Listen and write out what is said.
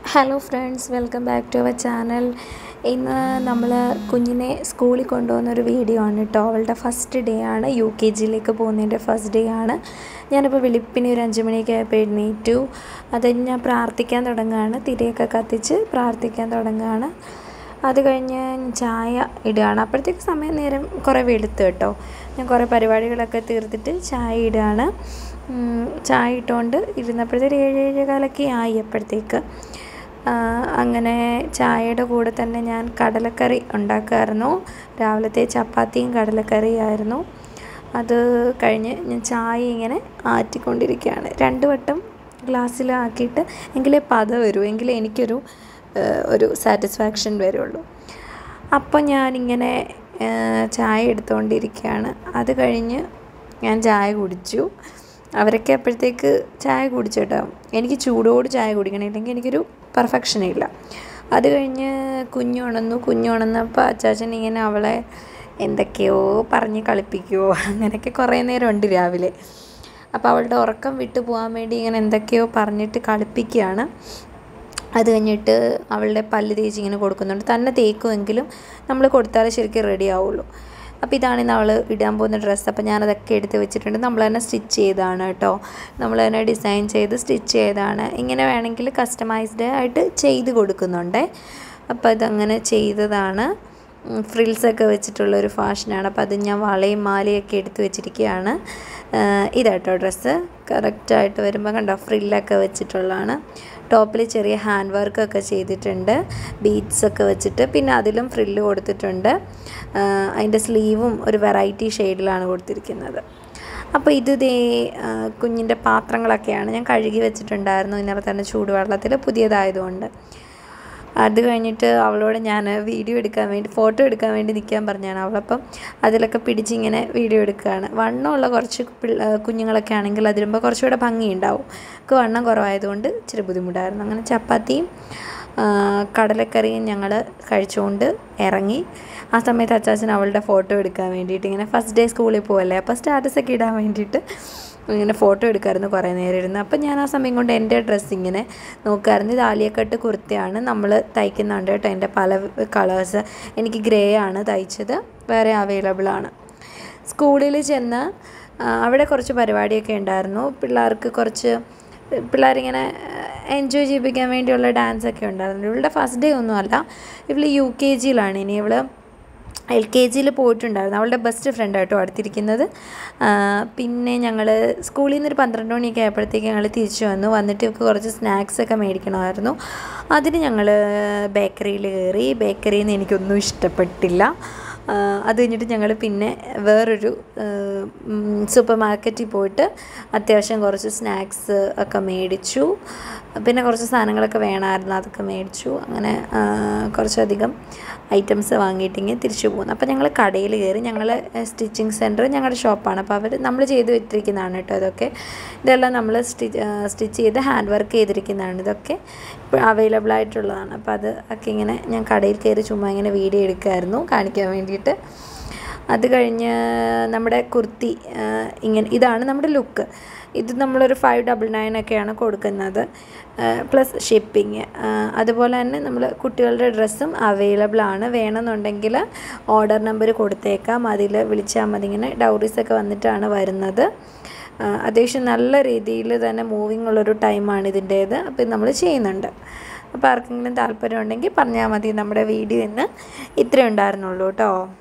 hello friends welcome back to our channel ഇന്ന് നമ്മൾ കുഞ്ഞിനെ സ്കൂളിൽ കൊണ്ടുപോകുന്നൊരു വീഡിയോ ആണ് കേട്ടോ അവളുടെ ഫസ്റ്റ് ഡേ ആണ് യു കെ ജിയിലേക്ക് പോകുന്നതിൻ്റെ ഫസ്റ്റ് ഡേ ആണ് ഞാനിപ്പോൾ വെളുപ്പിന് ഒരു അഞ്ച് മണിയൊക്കെ ആയപ്പോൾ എഴുന്നേറ്റു അത് കഴിഞ്ഞ് ഞാൻ പ്രാർത്ഥിക്കാൻ തുടങ്ങുകയാണ് തിരിയൊക്കെ കത്തിച്ച് പ്രാർത്ഥിക്കാൻ തുടങ്ങുകയാണ് അത് കഴിഞ്ഞ് ചായ ഇടുകയാണ് അപ്പോഴത്തേക്ക് സമയം നേരം കുറേ വെളുത്ത് കേട്ടോ ഞാൻ കുറേ പരിപാടികളൊക്കെ തീർത്തിട്ട് ചായ ഇടുകയാണ് ഉം, ചായ ഇട്ടുകൊണ്ട് ഇരുന്നപ്പോഴത്തേക്ക് ഏഴ് ഏഴേകാലൊക്കെ ആയി അപ്പോഴത്തേക്ക് ആ, അങ്ങനെ ചായയുടെ കൂടെ തന്നെ ഞാൻ കടലക്കറി ഉണ്ടാക്കുമായിരുന്നു രാവിലത്തെ ചപ്പാത്തിയും കടലക്കറിയായിരുന്നു അത് കഴിഞ്ഞ് ഞാൻ ചായ ഇങ്ങനെ ആറ്റിക്കൊണ്ടിരിക്കുകയാണ് രണ്ട് വട്ടം ഗ്ലാസ്സിലാക്കിയിട്ട് എങ്കിലേ പത വരൂ എങ്കിലേ എനിക്കൊരു ആ, ഒരു സാറ്റിസ്ഫാക്ഷൻ വരുള്ളൂ അപ്പോൾ ഞാനിങ്ങനെ ആ, ചായ എടുത്തുകൊണ്ടിരിക്കുകയാണ് അത് കഴിഞ്ഞ് ഞാൻ ചായ കുടിച്ചു അവരൊക്കെ അപ്പോഴത്തേക്ക് ചായ കുടിച്ചു കേട്ടോ എനിക്ക് ചൂടോട് ചായ കുടിക്കണം ഇല്ലെങ്കിൽ എനിക്കൊരു പെർഫെക്ഷൻ ഇല്ല അത് കഴിഞ്ഞ് കുഞ്ഞു ഉണന്നു കുഞ്ഞു ഉണന്നപ്പോൾ അച്ചാച്ചൻ ഇങ്ങനെ അവളെ എന്തൊക്കെയോ പറഞ്ഞ് കളിപ്പിക്കുമോ അങ്ങനെയൊക്കെ കുറേ നേരം ഉണ്ട് രാവിലെ അപ്പോൾ അവളുടെ ഉറക്കം വിട്ടു പോകാൻ വേണ്ടി ഇങ്ങനെ എന്തൊക്കെയോ പറഞ്ഞിട്ട് കളിപ്പിക്കുകയാണ് അത് കഴിഞ്ഞിട്ട് അവളുടെ പല്ല് തേച്ച് ഇങ്ങനെ കൊടുക്കുന്നുണ്ട് തന്നെ തേക്കുമെങ്കിലും നമ്മൾ കൊടുത്താലേ ശരിക്കും റെഡി ആവുള്ളൂ അപ്പോൾ ഇതാണ് ഇന്ന് അവൾ ഇടാൻ പോകുന്ന ഡ്രസ്സ് അപ്പോൾ ഞാനതൊക്കെ എടുത്ത് വെച്ചിട്ടുണ്ട് നമ്മൾ തന്നെ സ്റ്റിച്ച് ചെയ്തതാണ് കേട്ടോ നമ്മൾ തന്നെ ഡിസൈൻ ചെയ്ത് സ്റ്റിച്ച് ചെയ്തതാണ് ഇങ്ങനെ വേണമെങ്കിൽ കസ്റ്റമൈസ്ഡ് ആയിട്ട് ചെയ്ത് കൊടുക്കുന്നുണ്ട് അപ്പോൾ അതങ്ങനെ ചെയ്തതാണ് ഫ്രിൽസൊക്കെ വെച്ചിട്ടുള്ളൊരു ഫാഷനാണ് അപ്പോൾ അത് ഞാൻ വളയും മാലയൊക്കെ എടുത്ത് വെച്ചിരിക്കുകയാണ് ഇതാട്ടോ ഡ്രസ്സ് കറക്റ്റായിട്ട് വരുമ്പോൾ കണ്ടോ ഫ്രില്ലൊക്കെ വെച്ചിട്ടുള്ളതാണ് ടോപ്പിൽ ചെറിയ ഹാൻഡ് വർക്കൊക്കെ ചെയ്തിട്ടുണ്ട് ബീഡ്സ് ഒക്കെ വെച്ചിട്ട് പിന്നെ അതിലും ഫ്രില്ല് കൊടുത്തിട്ടുണ്ട് അതിൻ്റെ സ്ലീവും ഒരു വെറൈറ്റി ഷെയ്ഡിലാണ് കൊടുത്തിരിക്കുന്നത് അപ്പോൾ ഇത് ദേ കുഞ്ഞിൻ്റെ പാത്രങ്ങളൊക്കെയാണ് ഞാൻ കഴുകി വെച്ചിട്ടുണ്ടായിരുന്നു ഇന്നലെ തന്നെ ചൂടുവെള്ളത്തിൽ പുതിയതായതുകൊണ്ട് അത് കഴിഞ്ഞിട്ട് അവളോട് ഞാൻ വീഡിയോ എടുക്കാൻ വേണ്ടി ഫോട്ടോ എടുക്കാൻ വേണ്ടി നിൽക്കാൻ പറഞ്ഞാണ് അവളപ്പം അതിലൊക്കെ പിടിച്ചിങ്ങനെ വീഡിയോ എടുക്കുകയാണ് വണ്ണമുള്ള കുറച്ച് പിള്ള കുഞ്ഞുങ്ങളൊക്കെ ആണെങ്കിൽ അതിരുമ്പോൾ കുറച്ചുകൂടെ ഭംഗിയുണ്ടാവും എനിക്ക് വണ്ണം കുറവായതുകൊണ്ട് ഇച്ചിരി ബുദ്ധിമുട്ടായിരുന്നു അങ്ങനെ ചപ്പാത്തിയും ആ, കടലക്കറിയും ഞങ്ങൾ കഴിച്ചുകൊണ്ട് ഇറങ്ങി ആ സമയത്ത് അച്ചാച്ചൻ അവളുടെ ഫോട്ടോ എടുക്കാൻ വേണ്ടിയിട്ട് ഇങ്ങനെ ഫസ്റ്റ് ഡേ സ്കൂളിൽ പോവല്ലേ അപ്പോൾ സ്റ്റാറ്റസൊക്കെ ഇടാൻ വേണ്ടിയിട്ട് ഇങ്ങനെ ഫോട്ടോ എടുക്കാമായിരുന്നു കുറേ നേരം ഇരുന്ന് അപ്പം ഞാൻ ആ സമയം കൊണ്ട് എൻ്റെ ഡ്രസ്സ് ഇങ്ങനെ നോക്കാമായിരുന്നു ഇത് ആലിയക്കട്ട് കുർത്തയാണ് നമ്മൾ തയ്ക്കുന്നുണ്ട് കേട്ടോ എൻ്റെ പല കളേഴ്സ് എനിക്ക് ഗ്രേ ആണ് തയ്ച്ചത് വേറെ അവൈലബിൾ ആണ് സ്കൂളിൽ ചെന്ന് ആ, അവിടെ കുറച്ച് പരിപാടിയൊക്കെ ഉണ്ടായിരുന്നു പിള്ളേർക്ക് കുറച്ച് പിള്ളേരിങ്ങനെ എൻജോയ് ചെയ്യിപ്പിക്കാൻ വേണ്ടിയുള്ള ഡാൻസൊക്കെ ഉണ്ടായിരുന്നു ഇവളുടെ ഫസ്റ്റ് ഡേ ഒന്നുമല്ല ഇവൾ യു കെ ജിയിലാണ് ഇനി ഇവൾ എൽ കെ ജിയിൽ പോയിട്ടുണ്ടായിരുന്നു അവളുടെ ബെസ്റ്റ് ഫ്രണ്ട് ആയിട്ടോ അടുത്തിരിക്കുന്നത് ആ, പിന്നെ ഞങ്ങൾ സ്കൂളിൽ നിന്ന് ഒരു പന്ത്രണ്ട് മണിയൊക്കെ ആയപ്പോഴത്തേക്ക് ഞങ്ങൾ തിരിച്ചു വന്നു വന്നിട്ട് ഇവർക്ക് കുറച്ച് സ്നാക്സ് ഒക്കെ മേടിക്കണമായിരുന്നു അതിന് ഞങ്ങൾ ബേക്കറിയിൽ കയറി ബേക്കറിയിൽ നിന്ന് എനിക്കൊന്നും ഇഷ്ടപ്പെട്ടില്ല ആ, അത് കഴിഞ്ഞിട്ട് ഞങ്ങൾ പിന്നെ വേറൊരു സൂപ്പർ മാർക്കറ്റിൽ പോയിട്ട് അത്യാവശ്യം കുറച്ച് സ്നാക്സ് ഒക്കെ മേടിച്ചു പിന്നെ കുറച്ച് സാധനങ്ങളൊക്കെ വേണമായിരുന്നു അതൊക്കെ മേടിച്ചു അങ്ങനെ ആ, കുറച്ചധികം ഐറ്റംസ് വാങ്ങിയിട്ടിങ്ങനെ തിരിച്ചു പോകുന്നു അപ്പോൾ ഞങ്ങൾ കടയിൽ കയറി ഞങ്ങൾ സ്റ്റിച്ചിങ് സെൻറ്റർ ഞങ്ങളുടെ ഷോപ്പാണ് അപ്പോൾ അവർ നമ്മൾ ചെയ്ത് വെച്ചിരിക്കുന്നതാണ് കേട്ടോ ഇതൊക്കെ ഇതെല്ലാം നമ്മൾ സ്റ്റിച്ച് സ്റ്റിച്ച് ചെയ്ത് ഹാൻഡ് വർക്ക് ചെയ്തിരിക്കുന്നതാണ് ഇതൊക്കെ ഇപ്പോൾ അവൈലബിൾ ആയിട്ടുള്ളതാണ് അപ്പോൾ അത് ഒക്കെ ഇങ്ങനെ ഞാൻ കടയിൽ കയറി ചുമ്മാ ഇങ്ങനെ വീഡിയോ എടുക്കുമായിരുന്നു കാണിക്കാൻ വേണ്ടിയിട്ട് അത് കഴിഞ്ഞ് നമ്മുടെ കുർത്തി ആ, ഇങ്ങനെ ഇതാണ് നമ്മുടെ ലുക്ക് ഇത് നമ്മളൊരു ഫൈവ് ഡബിൾ നയൻ ഒക്കെയാണ് കൊടുക്കുന്നത് പ്ലസ് ഷിപ്പിങ് അതുപോലെ തന്നെ നമ്മൾ കുട്ടികളുടെ ഡ്രസ്സും അവൈലബിൾ ആണ് വേണമെന്നുണ്ടെങ്കിൽ ഓർഡർ നമ്പർ കൊടുത്തേക്കാം അതിൽ വിളിച്ചാൽ മതി ഇങ്ങനെ ഡൗറീസൊക്കെ വന്നിട്ടാണ് വരുന്നത് ആ, അത്യാവശ്യം നല്ല രീതിയിൽ തന്നെ മൂവിങ് ഉള്ളൊരു ടൈമാണ് ഇതിൻ്റേത് അപ്പോൾ ഇത് നമ്മൾ ചെയ്യുന്നുണ്ട് അപ്പോൾ ആർക്കെങ്കിലും താല്പര്യം ഉണ്ടെങ്കിൽ പറഞ്ഞാൽ മതി നമ്മുടെ വീഡിയോ ഇന്ന് ഇത്രയേ ഉണ്ടായിരുന്നുള്ളൂ കേട്ടോ